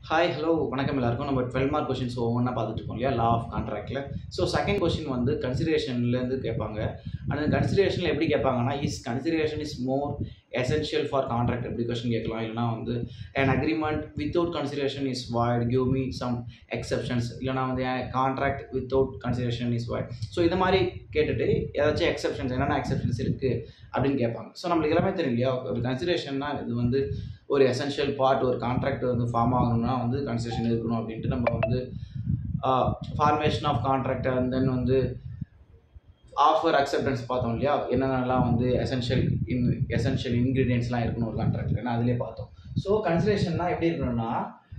hi hello வணக்கம் எல்லாருக்கும் நம்ம டுவெல் மார்க் கொஷின்ஸ் ஒவ்வொன்றா பார்த்துட்டு இருக்கோம் இல்லையா லா ஆஃப் கான்ட்ராக்டில் ஸோ செகண்ட் கொஷின் வந்து கன்சிடரேஷன்லேருந்து கேட்பாங்க அந்த கன்சிடரேஷனில் எப்படி கேட்பாங்கன்னா is consideration is more essential for contract எப்படி கொஷின் கேட்கலாம் இல்லைனா வந்து an agreement without consideration is void give me some exceptions இல்லைனா வந்து contract without consideration is void so இந்த மாதிரி கேட்டுட்டு ஏதாச்சும் எக்ஸப்ஷன்ஸ் என்னென்ன எக்ஸப்ஷன்ஸ் இருக்குது அப்படின்னு கேட்பாங்க ஸோ நம்மளுக்கு எல்லாமே தெரியும் இல்லையா ஒரு கன்சிடரேஷன்னா இது வந்து ஒரு எசென்ஷியல் பார்ட் ஒரு கான்ட்ராக்ட் வந்து ஃபார்ம் ஆகணும்னா வந்து கன்சிடரேஷன் இருக்கணும் அப்படின்ட்டு நம்ம வந்து formation of contract and then வந்து ஆஃபர் அக்செப்டன்ஸ் பார்த்தோம் இல்லையா என்னென்னலாம் வந்து எசென்ஷியல் இன் எசென்ஷியல் இன்க்ரீடியன்ஸ்லாம் இருக்கணும் ஒரு கான்ட்ராக்டில் ஏன்னா அதிலே பார்த்தோம் ஸோ கன்சிடரேஷன்னா எப்படி இருக்கணும்னா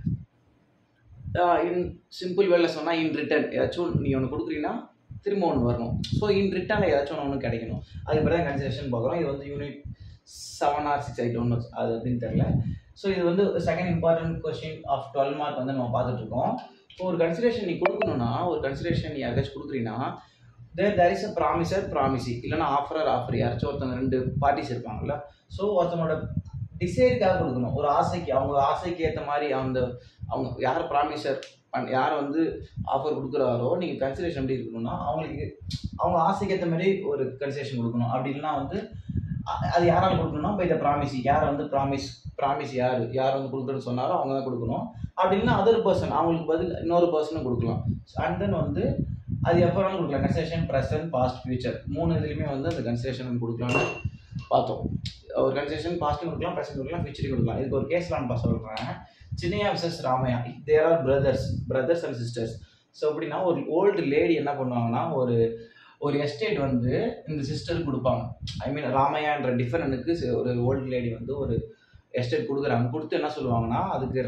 இன் சிம்பிள் வேலை சொன்னால் இன் ரிட்டர்ன் ஏதாச்சும் நீ ஒன்று கொடுக்குறீங்கன்னா திரும்ப ஒன்று வரணும் ஸோ இன் ரிட்டர்னில் ஏதாச்சும் ஒன்று கிடைக்கணும் அதுக்கு பிறகு தான் கன்சிடரேஷன் பார்க்குறோம் இது வந்து unit seven or six eight ஒன்று அது அப்படின்னு தெரியல ஸோ இது வந்து second important question of twelve mark வந்து நம்ம பார்த்துட்டு இருக்கோம் இப்போ ஒரு கன்சிடரேஷன் நீ கொடுக்கணும்னா ஒரு கன்சிடரேஷன் நீ யாருக்காச்சும் கொடுக்குறீங்கன்னா தேர் தேர் இஸ் அ ப்ராமிசர் ப்ராமிசி இல்லைனா ஆஃபரர் ஆஃபர் யாராச்சும் ஒருத்தவங்க ரெண்டு பார்ட்டிஸ் இருப்பாங்கல்ல ஸோ ஒருத்தவங்களோட டிசைருக்காக கொடுக்கணும் ஒரு ஆசைக்கு அவங்க ஆசைக்கு ஏற்ற மாதிரி அந்த அவங்க யார் ப்ராமிசர் யார் வந்து ஆஃபர் கொடுக்குறாரோ நீங்கள் கன்சிடரேஷன் எப்படி இருக்கணும்னா அவங்களுக்கு அவங்க ஆசைக்கு ஏற்ற மாதிரி ஒரு கன்சிடரேஷன் கொடுக்கணும் அப்படி இல்லைனா வந்து அ- அது யாரால் கொடுக்கணும்னா பை த ப்ராமிசி யார் வந்து ப்ராமிஸ் ப்ராமிஸ் யார் யார் வந்து கொடுக்குறேன்னு சொன்னாரோ அவங்க தான் கொடுக்கணும் அப்படி இல்லைனா அதர் பர்சன் அவங்களுக்கு பதில் இன்னொரு பர்சனும் கொடுக்கலாம் அண்ட் தென் வந்து அது எப்போ வேணாலும் கொடுக்கலாம் கன்சிடரேஷன் ப்ரெசன்ட் பாஸ்ட் ஃபியூச்சர் மூணு இதுலையுமே வந்து அந்த கன்சிடரேஷன் கொடுக்கலாம்னு பார்த்தோம் ஒரு கன்சிடரேஷன் பாஸ்ட்டும் கொடுக்கலாம் ப்ரெசன்ட் கொடுக்கலாம் ஃபியூச்சரையும் கொடுக்கலாம் இதுக்கு ஒரு கேஸ் நான் சொல்கிறேன் Chinnaiya versus Ramaiya there are brothers brothers and sisters so எப்படின்னா ஒரு ஓல்டு லேடி என்ன பண்ணுவாங்கன்னா ஒரு ஒரு எஸ்டேட் வந்து இந்த சிஸ்டருக்கு கொடுப்பாங்க ஐ மீன் ராமையான்ற டிஃபரனுக்கு ஒரு ஓல்டு லேடி வந்து ஒரு எஸ்டேட் கொடுக்குறாங்க கொடுத்து என்ன சொல்லுவாங்கன்னா அதுக்கு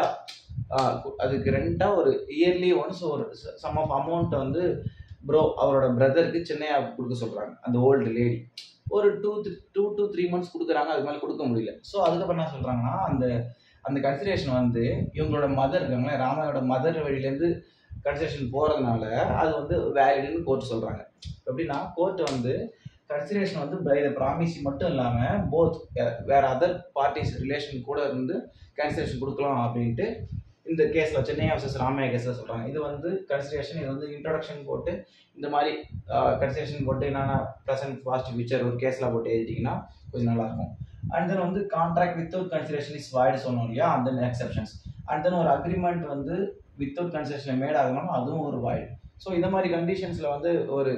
ரெண்ட்டாக அதுக்கு ரெண்ட்டாக ஒரு இயர்லி ஒன்ஸ் ஒரு சம் ஆஃப் அமௌண்ட் வந்து ப்ரோ அவரோட பிரதருக்கு சென்னையா கொடுக்க சொல்கிறாங்க அந்த ஓல்டு லேடி ஒரு two two to three months கொடுக்குறாங்க அதுக்கு மேலே கொடுக்க முடியல ஸோ அதுக்கப்புறம் என்ன சொல்கிறாங்கன்னா அந்த அந்த கன்சிடரேஷன் வந்து இவங்களோட மதர் இருக்காங்களே ராமையோட மதர் வழியிலேருந்து கன்சிடரேஷன் போகிறதுனால அது வந்து வேலிடுன்னு கோர்ட் சொல்கிறாங்க எப்படின்னா கோர்ட் வந்து கன்சிடரேஷன் வந்து பை த ப்ராமிசி மட்டும் இல்லாமல் போத் வேற அதர் பார்ட்டிஸ் ரிலேஷன் கூட இருந்து கன்சிடரேஷன் கொடுக்கலாம் அப்படின்ட்டு இந்த கேஸில் சென்னை வர்சஸ் ராமையா கேஸில் சொல்கிறாங்க இது வந்து கன்சிடரேஷன் இது வந்து இன்ட்ரடக்ஷன் போட்டு இந்த மாதிரி கன்சிடரேஷன் போட்டு என்னென்ன ப்ரெசன்ட் ஃபாஸ்ட் ஃபியூச்சர் ஒரு கேஸில் போட்டு எழுதிட்டிங்கன்னா கொஞ்சம் நல்லாயிருக்கும் அண்ட் தென் வந்து contract without consideration is void சொன்னோம் இல்லையா and then exceptions and then ஒரு அக்ரிமெண்ட் வந்து வித்தவுட் கன்சிடரேஷன் மேட் ஆகணும் அதுவும் ஒரு வாய்டு ஸோ இந்த மாதிரி கண்டிஷன்ஸில் வந்து ஒரு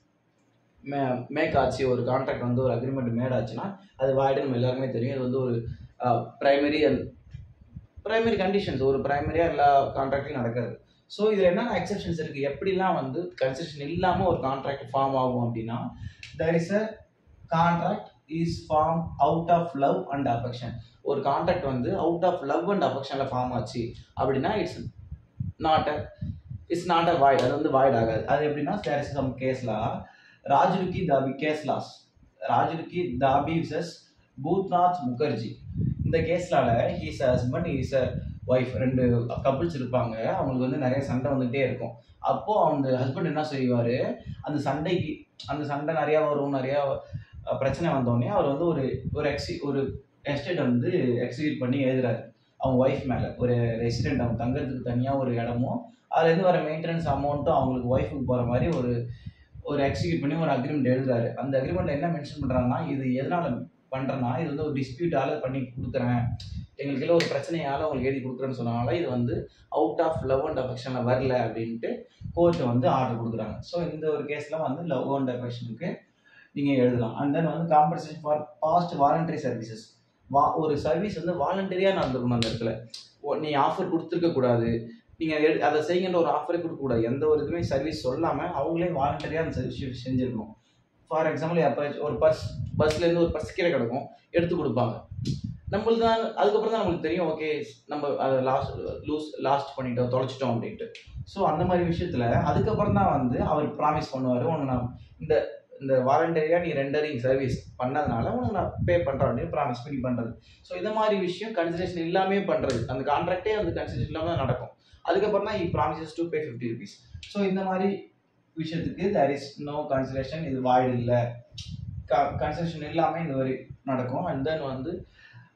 மே மேக் ஆச்சு ஒரு கான்ட்ராக்ட் வந்து ஒரு அக்ரிமெண்ட் மேட் ஆச்சுன்னா அது வாய்டு நம்ம எல்லாருக்குமே தெரியும் இது வந்து ஒரு ப்ரைமரி அண்ட் ப்ரைமரி கண்டிஷன்ஸ் ஒரு ப்ரைமரியாக எல்லா கான்ட்ராக்ட்லையும் நடக்காது ஸோ இதில் என்னென்ன எக்ஸப்ஷன்ஸ் இருக்குது எப்படிலாம் வந்து கன்சிடரேஷன் இல்லாமல் ஒரு கான்ட்ராக்ட் ஃபார்ம் ஆகும் அப்படின்னா there is a contract is form out of love and affection ஒரு கான்ட்ராக்ட் வந்து அவுட் ஆஃப் லவ் அண்ட் அஃபெக்ஷனில் ஃபார்ம் ஆச்சு அப்படின்னா it's not a it's not a void அது வந்து வாய்ட் ஆகாது அது எப்படின்னா தேர் இஸ் சம் கேஸ்லா Rajlukhi Dabee case laws Rajlukhi Dabee versus Bhootnath Mukherjee இந்த கேஸ்லால his husband his a wife ரெண்டு கப்புள்ஸ் இருப்பாங்க அவங்களுக்கு வந்து நிறைய சண்டை வந்துகிட்டே இருக்கும் அப்போ அந்த ஹஸ்பண்ட் என்ன செய்வார் அந்த சண்டைக்கு அந்த சண்டை நிறையா வரும் நிறையா அஹ், பிரச்சனை வந்தோடனே அவர் வந்து ஒரு ஒரு எக்ஸி ஒரு எஸ்டேட் வந்து எக்ஸிக்யூட் பண்ணி எழுதுறாரு அவங்க ஒய்ஃப் மேலே ஒரு ரெசிடென்ட் அவங்க தங்கறதுக்கு தனியாக ஒரு இடமும் அதுலேருந்து வர மெயின்டெனன்ஸ் அமௌண்ட்டும் அவங்களுக்கு ஒய்ஃபுக்கு போகிற மாதிரி ஒரு ஒரு எக்ஸிக்யூட் பண்ணி ஒரு அக்ரிமெண்ட் எழுதுறாரு அந்த அக்ரிமெண்ட்ல என்ன மென்ஷன் பண்ணுறாங்கன்னா இது எதனால பண்ணுறேன்னா இது வந்து ஒரு டிஸ்பியூட்டால பண்ணி கொடுக்குறேன் எங்களுக்கு எல்லாம் ஒரு பிரச்சனையால உங்களுக்கு எழுதி கொடுக்குறேன்னு சொன்னனால இது வந்து அவுட் ஆஃப் லவ் அண்ட் அஃபெக்ஷனில் வரல அப்படின்ட்டு கோர்ட் வந்து ஆர்டர் கொடுக்குறாங்க ஸோ இந்த ஒரு கேஸில் வந்து லவ் அண்ட் அஃபெக்ஷனுக்கு நீங்கள் எழுதலாம் அண்ட் தென் வந்து compensation for past voluntary services வா ஒரு சர்வீஸ் வந்து வாலண்டரியாக நடந்துக்கணும் அந்த இடத்துல ஓ, நீ ஆஃபர் கொடுத்துருக்க கூடாது நீங்கள் எடு அதை செய்யுங்கன்ற ஒரு ஆஃபரே கொடுக்கக்கூடாது எந்த ஒரு இதுவுமே சர்வீஸ் சொல்லாமல் அவங்களே வாலண்டரியாக அந்த சர்வீஸ் செஞ்சிருக்கணும் ஃபார் எக்ஸாம்பிள் எப்போ ஒரு பர்ஸ் பஸ்லேருந்து ஒரு பர்ஸ் கீழே கிடக்கும் எடுத்து கொடுப்பாங்க நம்மளுக்கு தான் அதுக்கப்புறம் தான் நம்மளுக்கு தெரியும் ஓகே நம்ம அதை லாஸ்ட் லூஸ் லாஸ்ட் பண்ணிட்டோம் தொலைச்சிட்டோம் அப்படின்ட்டு ஸோ அந்த மாதிரி விஷயத்தில் அதுக்கப்புறம் தான் வந்து அவர் ப்ராமிஸ் பண்ணுவார் உனக்கு நான் இந்த இந்த வாலண்டரியாக நீ ரெண்டரிங் சர்வீஸ் பண்ணதுனால உனக்கு நான் பே பண்ணுறேன் அப்படின்னு ப்ராமிஸ் பண்ணி பண்ணுறது ஸோ இந்த மாதிரி விஷயம் கன்சிடரேஷன் இல்லாமே பண்ணுறது அந்த கான்ட்ராக்டே அந்த கன்சிடரேஷன் இல்லாமல் தான் நடக்கும் அதுக்கப்புறம் தான் இ promises to pay fifty rupees so இந்த மாதிரி விஷயத்துக்கு தேர் இஸ் நோ கன்சிடரேஷன் இது வாய்டு இல்லை கன்சிடரேஷன் இல்லாமல் இந்த மாதிரி நடக்கும் அண்ட் தென் வந்து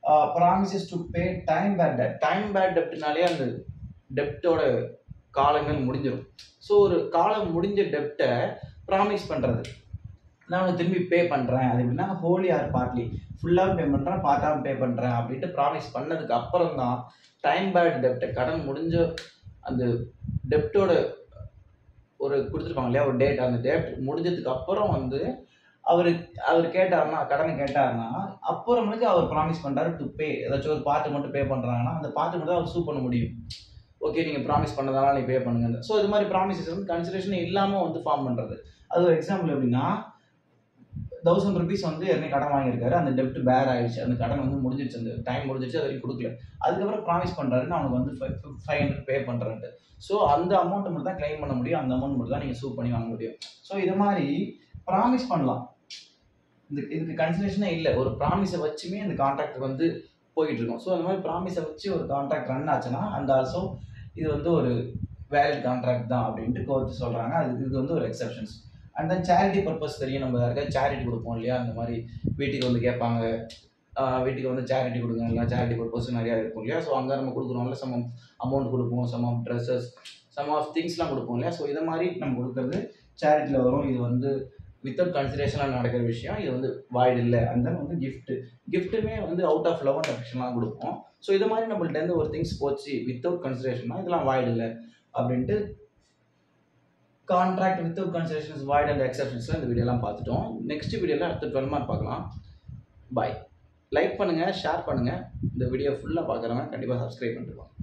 promises to pay time barred டெப்ட் டைம் பேட் டெப்ட்னாலே அந்த டெப்டோட காலங்கள் முடிஞ்சிடும் ஸோ ஒரு காலம் முடிஞ்ச டெப்டை ப்ராமிஸ் பண்ணுறது நான் உனக்கு திரும்பி பே பண்ணுறேன் அது எப்படின்னா ஹோலி ஆர் பார்ட்லி ஃபுல்லாக பே பண்ணுறேன் பார்ட்டாக பே பண்ணுறேன் அப்படின்ட்டு ப்ராமிஸ் பண்ணதுக்கு அப்புறம் தான் டைம் பேட் டெப்டை கடன் முடிஞ்ச அந்த டெப்டோட ஒரு கொடுத்துருப்பாங்க இல்லையா ஒரு டேட் அந்த டேட் முடிஞ்சதுக்கு அப்புறம் வந்து அவர் அவர் கேட்டாருன்னா கடனை கேட்டாருன்னா அப்புறமேலுக்கு அவர் ப்ராமிஸ் பண்ணுறாரு டு பே ஏதாச்சும் ஒரு பார்ட்டு மட்டும் பே பண்ணுறாங்கன்னா அந்த பார்ட்டு மட்டும் தான் அவர் சூ பண்ண முடியும் ஓகே நீங்கள் ப்ராமிஸ் பண்ணதால நீ பே பண்ணுங்க ஸோ இது மாதிரி ப்ராமிசஸ் வந்து கன்சிடரேஷன் இல்லாமல் வந்து ஃபார்ம் பண்ணுறது அது ஒரு எக்ஸாம்பிள் எப்படின்னா தௌசண்ட் ருபீஸ் வந்து ஏற்கனவே கடன் வாங்கியிருக்காரு அந்த டெப்ட் பேர் ஆயிடுச்சு அந்த கடன் வந்து முடிஞ்சிருச்சு அந்த டைம் முடிஞ்சிருச்சு அது வரைக்கும் கொடுக்கல அதுக்கப்புறம் ப்ராமிஸ் பண்ணுறாரு நான் அவனுக்கு வந்து ஃபைவ் ஹண்ட்ரட் பே பண்ணுறேன்ட்டு ஸோ அந்த அமௌண்ட் மட்டும் தான் கிளைம் பண்ண முடியும் அந்த அமௌண்ட் மட்டும் தான் நீங்கள் சூ பண்ணி வாங்க முடியும் ஸோ இது மாதிரி ப்ராமிஸ் பண்ணலாம் இந்த இதுக்கு கன்சிடரேஷனே இல்லை ஒரு ப்ராமிஸை வச்சுமே அந்த கான்ட்ராக்ட் வந்து போயிட்டு இருக்கும் ஸோ அந்த மாதிரி ப்ராமிஸை வச்சு ஒரு கான்ட்ராக்ட் ரன் ஆச்சுன்னா அந்த ஆல்சோ இது வந்து ஒரு வேலிட் கான்ட்ராக்ட் தான் அப்படின்ட்டு கோர்ட்டு சொல்கிறாங்க அது இது வந்து ஒரு exceptions and then charity purpose தெரியும் நம்ம யாருக்காவது சேரிட்டி கொடுப்போம் இல்லையா அந்த மாதிரி வீட்டுக்கு வந்து கேட்பாங்க ஆஹ் வீட்டுக்கு வந்து சேரிட்டி கொடுங்க இல்லை சேரிட்டி பர்பஸ் நிறையா இருக்கும் இல்லையா ஸோ அங்கே நம்ம கொடுக்குறோம்ல சம் அமௌண்ட் கொடுப்போம் some of dresses some of திங்ஸ்லாம் கொடுப்போம் இல்லையா ஸோ இதை மாதிரி நம்ம கொடுக்குறது சேரிட்டியில் வரும் இது வந்து வித்தவுட் கன்சிடரேஷனாக நடக்கிற விஷயம் இது வந்து வாய்டு இல்லை அண்ட் தென் வந்து gift கிஃப்ட்டுமே வந்து அவுட் ஆஃப் லவ் அண்ட் அஃபெக்ஷன்லாம் கொடுப்போம் ஸோ இது மாதிரி நம்மள்ட்ட இருந்து ஒரு திங்ஸ் போச்சு வித்தவுட் கன்சிடரேஷன்னா இதெல்லாம் வாய்டு இல்லை அப்படின்ட்டு contract without considerations void and எக்ஸப்ஷன்ஸ்லாம் இந்த வீடியோலாம் பார்த்துட்டோம் நெக்ஸ்ட் வீடியோவில் அடுத்த டுவெல் மார்க் பார்க்கலாம் பாய் லைக் பண்ணுங்கள் ஷேர் பண்ணுங்கள் இந்த வீடியோ ஃபுல்லாக பார்க்குறவங்க கண்டிப்பாக சப்ஸ்கிரைப் பண்ணிருக்கோம்